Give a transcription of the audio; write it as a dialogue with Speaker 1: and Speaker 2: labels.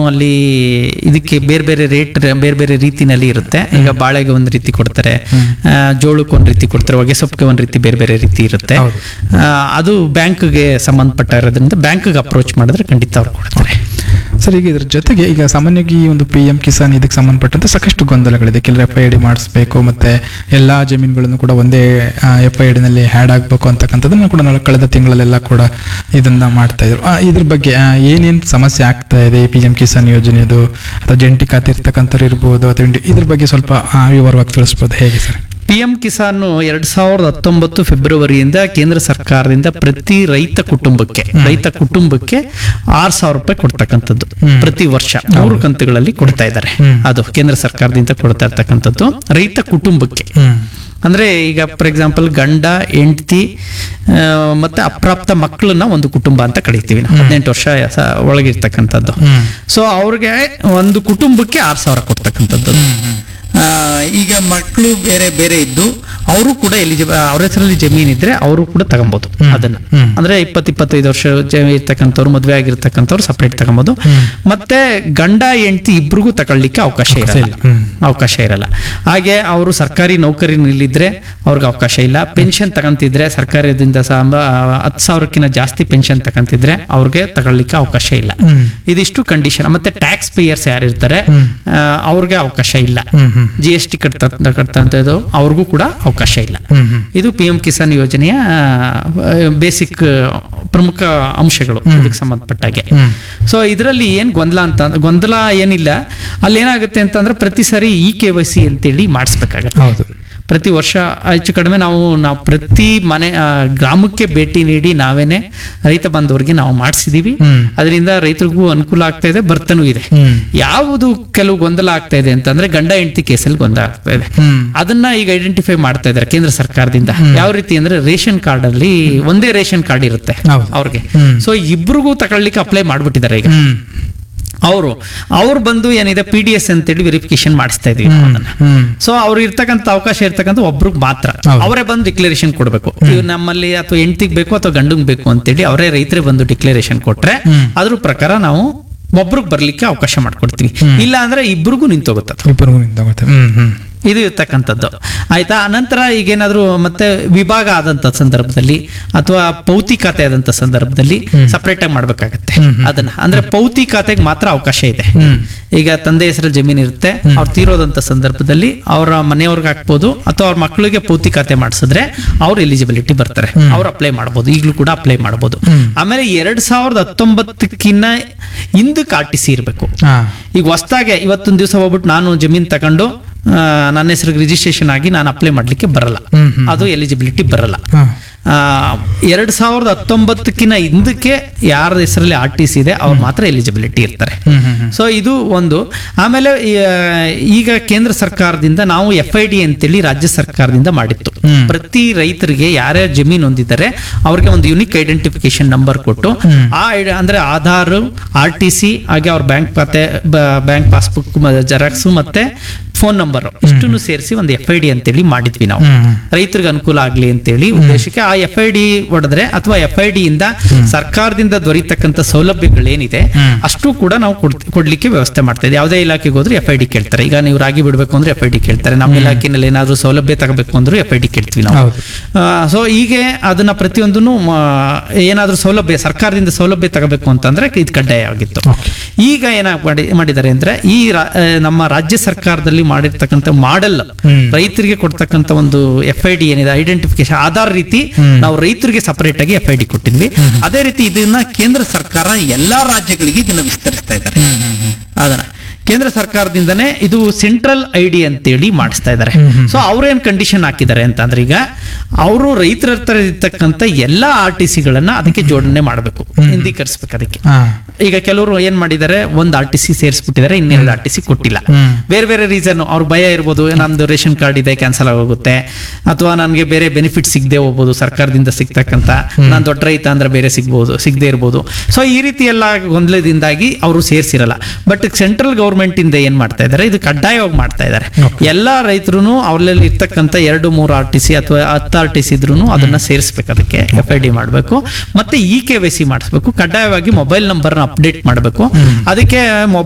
Speaker 1: ಅಲ್ಲಿ ಇದಕ್ಕೆ ಬೇರೆ ಬೇರೆ ರೇಟ್ ಬೇರೆ ಬೇರೆ ರೀತಿನಲ್ಲಿ ಇರುತ್ತೆ ಈಗ ಬಾಳೆಗೆ ಒಂದು ರೀತಿ ಕೊಡ್ತಾರೆ ಆ, ಜೋಳಕ್ಕೆ ಒಂದು ರೀತಿ ಕೊಡ್ತಾರೆ ಹೊಗೆ ಸೊಪ್ಪಿಗೆ ಒಂದು ರೀತಿ ಬೇರೆ ಬೇರೆ ರೀತಿ ಇರುತ್ತೆ
Speaker 2: ಹೌದು.
Speaker 1: ಆ, ಅದು ಬ್ಯಾಂಕ್ಗೆ ಸಂಬಂಧಪಟ್ಟ ಇರೋದ್ರಿಂದ ಬ್ಯಾಂಕ್ಗೆ ಅಪ್ರೋಚ್ ಮಾಡಿದ್ರೆ ಖಂಡಿತ ಅವ್ರು ಕೊಡ್ತಾರೆ
Speaker 2: ಸರ್ ಈಗ ಇದ್ರ ಜೊತೆಗೆ ಈಗ ಸಾಮಾನ್ಯವಾಗಿ ಈ ಒಂದು ಪಿ ಎಂ ಕಿಸಾನ್ ಇದಕ್ಕೆ ಸಂಬಂಧಪಟ್ಟಂತೆ ಸಾಕಷ್ಟು ಗೊಂದಲಗಳಿದೆ ಕೆಲವರು ಎಫ್ ಐ ಡಿ ಮಾಡಿಸ್ಬೇಕು ಮತ್ತೆ ಎಲ್ಲಾ ಜಮೀನುಗಳನ್ನು ಕೂಡ ಒಂದೇ ಎಫ್ ಐ ಡಿನಲ್ಲಿ ಹ್ಯಾಡ್ ಆಗಬೇಕು ಅಂತಕ್ಕಂಥದ್ದನ್ನು ಕೂಡ ನಾವು ಕಳೆದ ತಿಂಗಳಲ್ಲೆಲ್ಲ ಕೂಡ ಇದನ್ನ ಮಾಡ್ತಾ ಇದ್ರು ಆ, ಇದ್ರ ಬಗ್ಗೆ ಆ, ಏನೇನ್ ಸಮಸ್ಯೆ ಆಗ್ತಾ ಇದೆ ಪಿ ಎಂ ಕಿಸಾನ್ ಯೋಜನೆದು ಅಥವಾ ಜಂಟಿ ಖಾತೆ ಇರ್ತಕ್ಕಂಥವ್ರು ಇರ್ಬೋದು ಅಥವಾ ಇಂಡಿ- ಇದ್ರ ಬಗ್ಗೆ ಸ್ವಲ್ಪ ಆ, ವಿವರವಾಗಿ ತಿಳಿಸ್ಬೋದು ಹೇಗೆ ಸರ್
Speaker 1: ಪಿ ಎಂ ಕಿಸಾನ್ ಎರಡ್ ಸಾವಿರದ ಹತ್ತೊಂಬತ್ತು ಫೆಬ್ರವರಿಯಿಂದ ಕೇಂದ್ರ ಸರ್ಕಾರದಿಂದ ಪ್ರತಿ ರೈತ ಕುಟುಂಬಕ್ಕೆ ರೈತ ಕುಟುಂಬಕ್ಕೆ ಆರ್ ಸಾವಿರ ರೂಪಾಯಿ ಕೊಡ್ತಕ್ಕಂಥದ್ದು ಪ್ರತಿ ವರ್ಷ ಮೂರು ಕಂತುಗಳಲ್ಲಿ ಕೊಡ್ತಾ ಇದ್ದಾರೆ ಅದು ಕೇಂದ್ರ ಸರ್ಕಾರದಿಂದ ಕೊಡ್ತಾ ಇರ್ತಕ್ಕಂಥದ್ದು ರೈತ ಕುಟುಂಬಕ್ಕೆ ಅಂದ್ರೆ ಈಗ ಫಾರ್ ಎಕ್ಸಾಂಪಲ್ ಗಂಡ ಹೆಂಡತಿ ಮತ್ತೆ ಅಪ್ರಾಪ್ತ ಮಕ್ಕಳನ್ನ ಒಂದು ಕುಟುಂಬ ಅಂತ ಕರಿತೀವಿ ನಾವು ಹದಿನೆಂಟು ವರ್ಷ ಸ- ಒಳಗಿರ್ತಕ್ಕಂಥದ್ದು ಸೊ ಅವ್ರಿಗೆ ಒಂದು ಕುಟುಂಬಕ್ಕೆ ಆರ್ ಸಾವಿರ ಕೊಡ್ತಕ್ಕಂಥದ್ದು ಆ, ಈಗ ಮಕ್ಕಳು ಬೇರೆ ಬೇರೆ ಇದ್ದು ಅವರು ಕೂಡ ಎಲಿಜಿಬಲ್ ಅವ್ರ ಹೆಸರಲ್ಲಿ ಜಮೀನ್ ಇದ್ರೆ ಅವರು ಕೂಡ ತಗೊಬಹುದು ಅದನ್ನ ಅಂದ್ರೆ ಇಪ್ಪತ್ ಇಪ್ಪತ್ತೈದು ವರ್ಷ ಜ- ಇರ್ತಕ್ಕಂಥವ್ರು ಮದುವೆ ಆಗಿರ್ತಕ್ಕಂಥವ್ರು ಸಪರೇಟ್ ತಗೊಬಹುದು ಮತ್ತೆ ಗಂಡ ಹೆಂಡತಿ ಇಬ್ರಿಗೂ ತಗೊಳ್ಳಿಕ್ಕೆ ಅವಕಾಶ ಇರಲ್ಲ ಅವಕಾಶ ಇರಲ್ಲ ಹಾಗೆ ಅವರು ಸರ್ಕಾರಿ ನೌಕರಿನಲ್ಲಿದ್ರೆ ಅವ್ರಿಗೆ ಅವಕಾಶ ಇಲ್ಲ ಪೆನ್ಷನ್ ತಗೊಂತಿದ್ರೆ ಸರ್ಕಾರದಿಂದ ಸಹ ಹತ್ತು ಸಾವಿರಕ್ಕಿಂತ ಜಾಸ್ತಿ ಪೆನ್ಷನ್ ತಗೊಂತಿದ್ರೆ ಅವ್ರಿಗೆ ತಗೊಳ್ಳಿಕ್ಕೆ ಅವಕಾಶ ಇಲ್ಲ ಇದಿಷ್ಟು ಕಂಡೀಷನ್ ಮತ್ತೆ ಟ್ಯಾಕ್ಸ್ ಪೇಯರ್ಸ್ ಯಾರಿರ್ತಾರೆ ಆ, ಅವ್ರಿಗೆ ಅವಕಾಶ ಇಲ್ಲ ಜಿ ಎಸ್ ಟಿ ಕಟ್ತಾ ಕಟ್ತಂಥದ್ದು ಅವ್ರಿಗೂ ಕೂಡ ಅವಕಾಶ ಇಲ್ಲ ಇದು ಪಿ ಎಂ ಕಿಸಾನ್ ಯೋಜನೆಯ ಬೇಸಿಕ್ ಪ್ರಮುಖ ಅಂಶಗಳು ಇದಕ್ಕೆ ಸಂಬಂಧಪಟ್ಟಾಗೆ ಸೊ ಇದರಲ್ಲಿ ಏನ್ ಗೊಂದಲ ಅಂತ ಗೊಂದಲ ಏನಿಲ್ಲ ಅಲ್ಲಿ ಏನಾಗುತ್ತೆ ಅಂತಂದ್ರೆ ಪ್ರತಿ ಸಾರಿ ಇ ಕೆ ವೈ ಸಿ ಅಂತೇಳಿ ಮಾಡಿಸ್ಬೇಕಾಗತ್ತೆ
Speaker 2: ಹೌದು
Speaker 1: ಪ್ರತಿ ವರ್ಷ ಹೆಚ್ಚು ಕಡಿಮೆ ನಾವು ನಾವು ಪ್ರತಿ ಮನೆ ಆ, ಗ್ರಾಮಕ್ಕೆ ಭೇಟಿ ನೀಡಿ ನಾವೇನೆ ರೈತ ಬಂಧುವರಿಗೆ ನಾವು ಮಾಡಿಸಿದೀವಿ ಅದರಿಂದ ರೈತರಿಗೂ ಅನುಕೂಲ ಆಗ್ತಾ ಇದೆ ಬರ್ತನೂ ಇದೆ ಯಾವುದು ಕೆಲವು ಗೊಂದಲ ಆಗ್ತಾ ಇದೆ ಅಂತಂದ್ರೆ ಗಂಡ ಹೆಂಡತಿ ಕೇಸಲ್ಲಿ ಗೊಂದಲ ಆಗ್ತಾ ಇದೆ ಅದನ್ನ ಈಗ ಐಡೆಂಟಿಫೈ ಮಾಡ್ತಾ ಇದ್ದಾರೆ ಕೇಂದ್ರ ಸರ್ಕಾರದಿಂದ ಯಾವ ರೀತಿ ಅಂದ್ರೆ ರೇಷನ್ ಕಾರ್ಡ್ ಅಲ್ಲಿ ಒಂದೇ ರೇಷನ್ ಕಾರ್ಡ್ ಇರುತ್ತೆ
Speaker 2: ಹೌದು.
Speaker 1: ಅವ್ರಿಗೆ ಸೊ ಇಬ್ರಿಗೂ ತಗೊಳ್ಳಿಕ್ಕೆ ಅಪ್ಲೈ ಮಾಡ್ಬಿಟ್ಟಿದ್ದಾರೆ ಈಗ ಅವರು ಅವ್ರು ಬಂದು ಏನಿದೆ ಪಿ ಡಿ ಎಸ್ ಅಂತೇಳಿ ವೆರಿಫಿಕೇಶನ್ ಮಾಡಿಸ್ತಾ ಇದೀವಿ ನಾವು ಅದನ್ನ ಸೊ ಅವ್ರು ಇರ್ತಕ್ಕಂಥ ಅವಕಾಶ ಇರ್ತಕ್ಕಂಥ ಒಬ್ರಿಗೆ ಮಾತ್ರ
Speaker 2: ಹೌದು.
Speaker 1: ಅವರೇ ಬಂದು ಡಿಕ್ಲರೇಷನ್ ಕೊಡಬೇಕು ಇವ್ ನಮ್ಮಲ್ಲಿ ಅಥವಾ ಹೆಂಡತಿಗೆ ಬೇಕು ಅಥವಾ ಗಂಡಂಗ್ ಬೇಕು ಅಂತೇಳಿ ಅವರೇ ರೈತರೇ ಬಂದು ಡಿಕ್ಲರೇಷನ್ ಕೊಟ್ರೆ ಅದ್ರ ಪ್ರಕಾರ ನಾವು ಒಬ್ರಿಗೆ ಬರ್ಲಿಕ್ಕೆ ಅವಕಾಶ ಮಾಡ್ಕೊಡ್ತೀವಿ ಇಲ್ಲ ಅಂದ್ರೆ ಇಬ್ರಿಗೂ ನಿಂತೋಗುತ್ತೆ ಅದು.
Speaker 2: ಇಬ್ಬರಿಗೂ ನಿಂತಾಗುತ್ತೆ ಹ್ಮ್ ಹ್ಮ್
Speaker 1: ಇದು ಇರ್ತಕ್ಕಂಥದ್ದು ಆಯ್ತಾ ಅನಂತರ ಈಗೇನಾದ್ರೂ ಮತ್ತೆ ವಿಭಾಗ ಆದಂತ ಸಂದರ್ಭದಲ್ಲಿ ಅಥವಾ ಪೌತಿ ಖಾತೆ ಆದಂತ ಸಂದರ್ಭದಲ್ಲಿ ಸಪರೇಟ್ ಆಗಿ ಮಾಡ್ಬೇಕಾಗತ್ತೆ ಅದನ್ನ ಅಂದ್ರೆ ಪೌತಿ ಖಾತೆಗೆ ಮಾತ್ರ ಅವಕಾಶ ಇದೆ ಈಗ ತಂದೆ ಹೆಸರಲ್ಲಿ ಜಮೀನ್ ಇರುತ್ತೆ ಅವ್ರು ತೀರೋದಂತ ಸಂದರ್ಭದಲ್ಲಿ ಅವರ ಮನೆಯವ್ರಿಗೆ ಹಾಕ್ಬೋದು ಅಥವಾ ಅವ್ರ ಮಕ್ಕಳಿಗೆ ಪೌತಿ ಖಾತೆ ಮಾಡಿಸಿದ್ರೆ ಅವ್ರು ಎಲಿಜಿಬಿಲಿಟಿ ಬರ್ತಾರೆ ಅವ್ರು ಅಪ್ಲೈ ಮಾಡ್ಬೋದು ಈಗಲೂ ಕೂಡ ಅಪ್ಲೈ ಮಾಡ್ಬೋದು ಆಮೇಲೆ ಎರಡ್ ಸಾವಿರದ ಹತ್ತೊಂಬತ್ತಕ್ಕಿನ್ನ ಹಿಂದಕ್ಕೆ ಆರ್ ಟಿ ಸಿ ಇರಬೇಕು
Speaker 2: ಹಾ
Speaker 1: ಈಗ ಹೊಸ್ದಾಗೆ ಇವತ್ತೊಂದು ದಿವಸ ಹೋಗ್ಬಿಟ್ಟು ನಾನು ಜಮೀನ್ ತಗೊಂಡು ಆ, ನನ್ನ ಹೆಸರಿಗೆ ರಿಜಿಸ್ಟ್ರೇಷನ್ ಆಗಿ ನಾನು ಅಪ್ಲೈ ಮಾಡ್ಲಿಕ್ಕೆ ಬರಲ್ಲ ಅದು ಎಲಿಜಿಬಿಲಿಟಿ ಬರಲ್ಲ
Speaker 2: ಹಾ
Speaker 1: ಆ, ಎರಡ್ ಸಾವಿರದ ಹತ್ತೊಂಬತ್ತಕ್ಕಿಂತ ಹಿಂದಕ್ಕೆ ಯಾರ ಹೆಸರಲ್ಲಿ ಆರ್ ಟಿ ಸಿ ಇದೆ ಅವ್ರು ಮಾತ್ರ ಎಲಿಜಿಬಿಲಿಟಿ ಇರ್ತಾರೆ ಸೊ ಇದು ಒಂದು ಆಮೇಲೆ ಈ, ಈಗ ಕೇಂದ್ರ ಸರ್ಕಾರದಿಂದ ನಾವು ಎಫ್ ಐ ಡಿ ಅಂತೇಳಿ ರಾಜ್ಯ ಸರ್ಕಾರದಿಂದ ಮಾಡಿತ್ತು ಪ್ರತಿ ರೈತರಿಗೆ ಯಾರ್ಯಾರು ಜಮೀನು ಹೊಂದಿದ್ದಾರೆ ಅವ್ರಿಗೆ ಒಂದು ಯುನಿಕ್ ಐಡೆಂಟಿಫಿಕೇಶನ್ ನಂಬರ್ ಕೊಟ್ಟು ಆ ಐಡ- ಅಂದ್ರೆ ಆಧಾರ್ ಆರ್ ಟಿ ಸಿ ಹಾಗೆ ಅವ್ರ ಬ್ಯಾಂಕ್ ಖಾತೆ ಬ್ಯಾಂಕ್ ಪಾಸ್ಬುಕ್ ಜೆರಾಕ್ಸ್ ಮತ್ತೆ ಫೋನ್ ನಂಬರ್ ಇಷ್ಟನ್ನು ಸೇರಿಸಿ ಒಂದು ಎಫ್ ಐ ಡಿ ಅಂತೇಳಿ ಮಾಡಿದ್ವಿ ನಾವು ರೈತರಿಗೆ ಅನುಕೂಲ ಆಗ್ಲಿ ಅಂತೇಳಿ ಉದ್ದೇಶಕ್ಕೆ ಆ ಎಫ್ ಐ ಡಿ ಹೊಡೆದ್ರೆ ಅಥವಾ ಎಫ್ ಐ ಡಿ ಇಂದ ಸರ್ಕಾರದಿಂದ ದೊರೀತಕ್ಕಂಥ ಸೌಲಭ್ಯಗಳೇನಿದೆ ಅಷ್ಟು ಕೂಡ ನಾವು ಕೊಡ್- ಕೊಡ್ಲಿಕ್ಕೆ ವ್ಯವಸ್ಥೆ ಮಾಡ್ತಾ ಇದ್ದೀವಿ ಯಾವುದೇ ಇಲಾಖೆಗೆ ಹೋದ್ರೆ ಎಫ್ ಐ ಡಿ ಕೇಳ್ತಾರೆ ಈಗ ನೀವು ರಾಗಿ ಬಿಡಬೇಕು ಅಂದ್ರೆ ಎಫ್ ಐ ಡಿ ಕೇಳ್ತಾರೆ ನಮ್ಮ ಇಲಾಖೆನಲ್ಲಿ ಏನಾದ್ರು ಸೌಲಭ್ಯ ತಗೋಬೇಕು ಅಂದ್ರೂ ಎಫ್ ಐ ಡಿ ಕೇಳ್ತೀವಿ ನಾವು
Speaker 2: ಹೌದು.
Speaker 1: ಸೊ ಹೀಗೆ ಅದನ್ನ ಪ್ರತಿಯೊಂದನ್ನು ಏನಾದ್ರೂ ಸೌಲಭ್ಯ ಸರ್ಕಾರದಿಂದ ಸೌಲಭ್ಯ ತಗೋಬೇಕು ಅಂತಂದ್ರೆ ಇದು ಕಡ್ಡಾಯ ಆಗಿತ್ತು ಈಗ ಏನಾಗ್ ಮಾಡಿ ಮಾಡಿದ್ದಾರೆ ಅಂದ್ರೆ ಈ ರಾ- ಆ, ನಮ್ಮ ರಾಜ್ಯ ಸರ್ಕಾರದಲ್ಲಿ ಮಾಡಿರ್ತಕ್ಕಂಥ ಮಾಡೆಲ್ ರೈತರಿಗೆ ಕೊಡ್ತಕ್ಕಂಥ ಒಂದು ಎಫ್ ಐ ಡಿ ಏನಿದೆ ಐಡೆಂಟಿಫಿಕೇಶನ್ ಆಧಾರ್ ರೀತಿ ನಾವು ರೈತರಿಗೆ ಸಪರೇಟ್ ಆಗಿ ಎಫ್ ಐ ಡಿ ಕೊಟ್ಟಿದ್ವಿ ಅದೇ ರೀತಿ ಇದನ್ನ ಕೇಂದ್ರ ಸರ್ಕಾರ ಎಲ್ಲಾ ರಾಜ್ಯಗಳಿಗೆ ಇದನ್ನ ವಿಸ್ತರಿಸ್ತಾ ಇದ್ದಾರೆ ಅದನ್ನ ಕೇಂದ್ರ ಸರ್ಕಾರದಿಂದನೇ ಇದು ಸೆಂಟ್ರಲ್ ಐ ಡಿ ಅಂತೇಳಿ ಮಾಡಿಸ್ತಾ ಇದ್ದಾರೆ ಸೊ ಅವ್ರೇನ್ ಕಂಡೀಷನ್ ಹಾಕಿದ್ದಾರೆ ಅಂತಂದ್ರೆ ಈಗ ಅವರು ರೈತರ ಹತ್ರ ಇರ್ತಕ್ಕಂಥ ಎಲ್ಲಾ ಆರ್ ಟಿ ಸಿಗಳನ್ನ ಅದಕ್ಕೆ ಜೋಡಣೆ ಮಾಡಬೇಕು ಹಿಂದೀಕರಿಸ್ಬೇಕು ಅದಕ್ಕೆ
Speaker 2: ಹಾ
Speaker 1: ಈಗ ಕೆಲವರು ಏನ್ ಮಾಡಿದ್ದಾರೆ ಒಂದ್ ಆರ್ ಟಿ ಸಿ ಸೇರಿಸ್ಬಿಟ್ಟಿದ್ದಾರೆ ಇನ್ನೆರಡು ಆರ್ ಟಿ ಸಿ ಕೊಟ್ಟಿಲ್ಲ ಬೇರೆ ಬೇರೆ ರೀಸನ್ ಅವ್ರ ಭಯ ಇರ್ಬೋದು ನಮ್ದು ರೇಷನ್ ಕಾರ್ಡ್ ಇದೆ ಕ್ಯಾನ್ಸಲ್ ಆಗೋಗುತ್ತೆ ಅಥವಾ ನನಗೆ ಬೇರೆ ಬೆನಿಫಿಟ್ ಸಿಗದೆ ಹೋಗ್ಬೋದು ಸರ್ಕಾರದಿಂದ ಸಿಗ್ತಕ್ಕಂತ ನಾನು ದೊಡ್ಡ ರೈತ ಅಂದ್ರೆ ಬೇರೆ ಸಿಗ್ಬೋದು ಸಿಗದೆ ಇರ್ಬೋದು ಸೊ ಈ ರೀತಿ ಎಲ್ಲ ಗೊಂದಲದಿಂದಾಗಿ ಅವರು ಸೇರ್ಸಿರಲ್ಲ ಬಟ್ ಸೆಂಟ್ರಲ್ ಗೌರ್ಮೆಂಟ್ ಇಂದ ಏನ್ ಮಾಡ್ತಾ ಇದ್ದಾರೆ ಇದು ಕಡ್ಡಾಯವಾಗಿ ಮಾಡ್ತಾ ಇದ್ದಾರೆ ಎಲ್ಲಾ ರೈತರು ಅವರಲ್ಲಿ ಇರ್ತಕ್ಕಂಥ ಎರಡು ಮೂರು ಆರ್ ಟಿ ಸಿ ಅಥವಾ ಹತ್ತು ಆರ್ ಟಿ ಸಿ ಇದ್ರು ಅದನ್ನ ಸೇರಿಸ್ಬೇಕು ಅದಕ್ಕೆ ಎಫ್ ಐ ಡಿ ಮಾಡಬೇಕು ಮತ್ತೆ ಇ ಕೆ ವೈ ಸಿ ಮಾಡಿಸ್ಬೇಕು ಕಡ್ಡಾಯವಾಗಿ ಮೊಬೈಲ್ ನಂಬರ್ನ ಅಪ್ಡೇಟ್ ಮಾಡಬೇಕು ಅದಕ್ಕೆ